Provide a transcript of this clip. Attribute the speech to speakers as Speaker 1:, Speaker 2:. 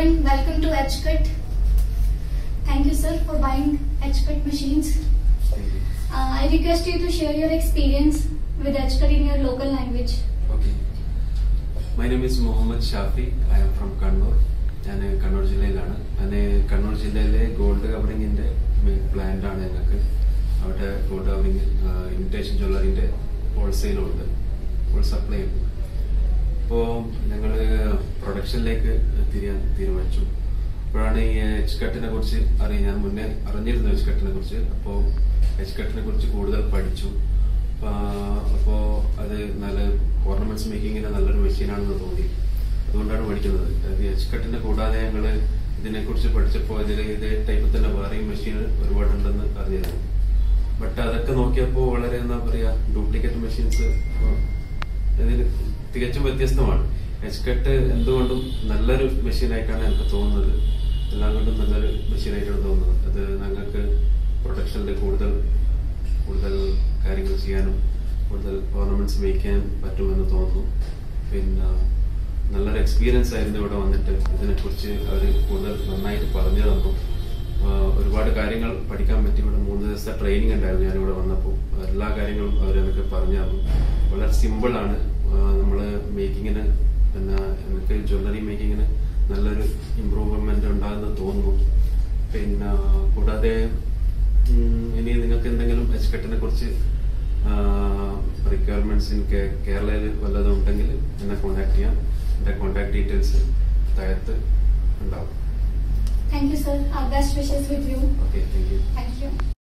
Speaker 1: everyone, welcome to HCut. Thank you, sir, for buying HCut machines.
Speaker 2: Thank you.
Speaker 1: Uh, I request you to share your experience with HCut in your local language.
Speaker 2: Okay. My name is Muhammad Shafi I am from Kannur ഞാൻ കണ്ണൂർ ജില്ലയിലാണ് ഞാൻ കണ്ണൂർ ജില്ലയിലെ gold കവറിങ്ങിന്റെ plant ആണ് ഞങ്ങൾക്ക് അവിടെ gold covering imitation ജ്വല്ലറിന്റെ ഹോൾസെയിലും ഉണ്ട് ഹോൾ സപ്ലൈ ഉണ്ട് അപ്പോൾ ഞങ്ങൾ പ്രൊഡക്ഷനിലേക്ക് തിരിയാൻ തീരുമാനിച്ചു അപ്പോഴാണ് ഈ എച്ച് കട്ടിനെ കുറിച്ച് അറിയാൻ ഞാൻ മുന്നേ അറിഞ്ഞിരുന്നു എച്ച് കട്ടിനെ കുറിച്ച് അപ്പോൾ എച്ച് കട്ടിനെ കുറിച്ച് കൂടുതൽ പഠിച്ചു അപ്പോൾ അത് നല്ല ഓർണമെന്റ്സ് മേക്കിങ്ങിന് നല്ലൊരു മെഷീനാണെന്ന് തോന്നി അതുകൊണ്ടാണ് പഠിക്കുന്നത് അത് എച്ച് കട്ടിനെ കൂടാതെ ഞങ്ങൾ ഇതിനെക്കുറിച്ച് പഠിച്ചപ്പോൾ ഇതിൽ ഇതേ ടൈപ്പിൽ തന്നെ വേറെയും മെഷീൻ ഒരുപാടുണ്ടെന്ന് അറിഞ്ഞിരുന്നു ബട്ട് അതൊക്കെ നോക്കിയപ്പോൾ വളരെ എന്താ പറയാ ഡ്യൂപ്ലിക്കേറ്റ് മെഷീൻസ് ഇതിൽ തികച്ചും വ്യത്യസ്തമാണ് എച്ച് കട്ട് എന്തുകൊണ്ടും നല്ലൊരു മെഷീനായിട്ടാണ് എനിക്ക് തോന്നുന്നത് എല്ലാം കൊണ്ടും നല്ലൊരു മെഷീനായിട്ടാണ് തോന്നുന്നത് അത് ഞങ്ങൾക്ക് പ്രൊഡക്ഷനിൽ കൂടുതൽ കൂടുതൽ കാര്യങ്ങൾ ചെയ്യാനും കൂടുതൽ ഓർണമെന്റ്സ് മേക്ക് ചെയ്യാൻ പറ്റുമെന്ന് തോന്നുന്നു പിന്നെ നല്ലൊരു എക്സ്പീരിയൻസ് ആയിരുന്നു ഇവിടെ വന്നിട്ട് ഇതിനെക്കുറിച്ച് അവർ കൂടുതൽ നന്നായിട്ട് പറഞ്ഞു തന്നു ആഹ് ഒരുപാട് കാര്യങ്ങൾ പഠിക്കാൻ പറ്റി ഇവിടെ മൂന്ന് ദിവസത്തെ ട്രെയിനിങ് ഉണ്ടായിരുന്നു ഞാനിവിടെ വന്നപ്പോൾ എല്ലാ കാര്യങ്ങളും അവർ എനിക്ക് പറഞ്ഞു തന്നു വളരെ സിമ്പിൾ ആണ് നമ്മൾ മേക്കിങ്ങിന് പിന്നെ എനിക്ക് ജ്വല്ലറി മേക്കിങ്ങിന് നല്ലൊരു ഇമ്പ്രൂവ്മെന്റ് ഉണ്ടാകുമെന്ന് തോന്നുന്നു പിന്നെ കൂടാതെ ഉം, ഇനി നിങ്ങൾക്ക് എന്തെങ്കിലും എച്ച് കട്ടിനെ കുറിച്ച് റിക്വയർമെന്റ്സ് ഇൻ കേരളയിൽ വല്ലതും ഉണ്ടെങ്കിൽ എന്നെ കോൺടാക്ട് ചെയ്യാം എന്റെ കോൺടാക്ട് ഡീറ്റെയിൽസ് താഴത്ത് ഉണ്ടാവും
Speaker 1: Thank you, sir. Our best wishes with you.
Speaker 2: Okay thank you
Speaker 1: Thank you.